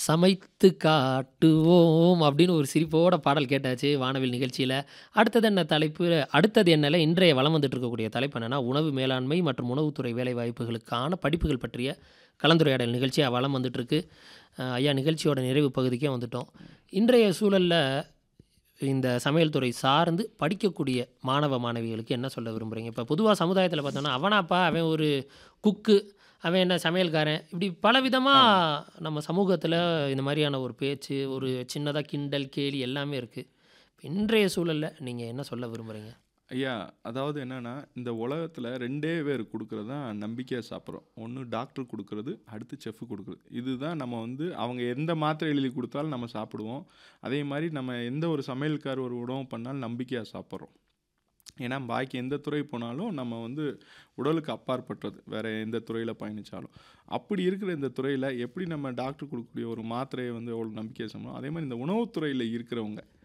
சமைத்து காட்டுவோம் அப்படின்னு ஒரு சிரிப்போட பாடல் கேட்டாச்சு வானவில் நிகழ்ச்சியில் அடுத்தது என்ன தலைப்பு அடுத்தது என்னல இன்றைய வளம் வந்துட்டு இருக்கக்கூடிய தலைப்பு என்னன்னா உணவு மேலாண்மை மற்றும் உணவுத்துறை வேலைவாய்ப்புகளுக்கான படிப்புகள் பற்றிய கலந்துரையாடல் நிகழ்ச்சியாக வளம் வந்துட்டு இருக்கு அஹ் ஐயா நிகழ்ச்சியோட நிறைவு பகுதிக்கே வந்துட்டோம் இன்றைய சூழலில் இந்த சமையல் துறை சார்ந்து படிக்கக்கூடிய மாணவ மாணவிகளுக்கு என்ன சொல்ல விரும்புகிறீங்க இப்போ பொதுவாக சமுதாயத்தில் பார்த்தோன்னா அவனாப்பா அவன் ஒரு குக்கு அவன் என்ன சமையல்காரன் இப்படி பல விதமாக நம்ம சமூகத்தில் இந்த மாதிரியான ஒரு பேச்சு ஒரு சின்னதாக கிண்டல் கேலி எல்லாமே இருக்குது இன்றைய சூழலில் நீங்கள் என்ன சொல்ல விரும்புகிறீங்க ஐயா அதாவது என்னன்னா இந்த உலகத்தில் ரெண்டே பேர் கொடுக்கறது தான் நம்பிக்கையாக சாப்பிட்றோம் ஒன்று டாக்டர் கொடுக்கறது அடுத்து செஃப் கொடுக்குறது இதுதான் நம்ம வந்து அவங்க எந்த மாத்திரை எழுதி கொடுத்தாலும் நம்ம சாப்பிடுவோம் அதே மாதிரி நம்ம எந்த ஒரு சமையல்கார் ஒரு உணவு பண்ணாலும் நம்பிக்கையாக சாப்பிட்றோம் ஏன்னா பாக்கி எந்த துறை போனாலும் நம்ம வந்து உடலுக்கு அப்பாற்பட்டது வேற எந்த துறையில் பயணித்தாலும் அப்படி இருக்கிற இந்த துறையில் எப்படி நம்ம டாக்டர் கொடுக்கக்கூடிய ஒரு மாத்திரையை வந்து எவ்வளோ நம்பிக்கையாக சாப்பிடணும் அதே மாதிரி இந்த உணவுத்துறையில் இருக்கிறவங்க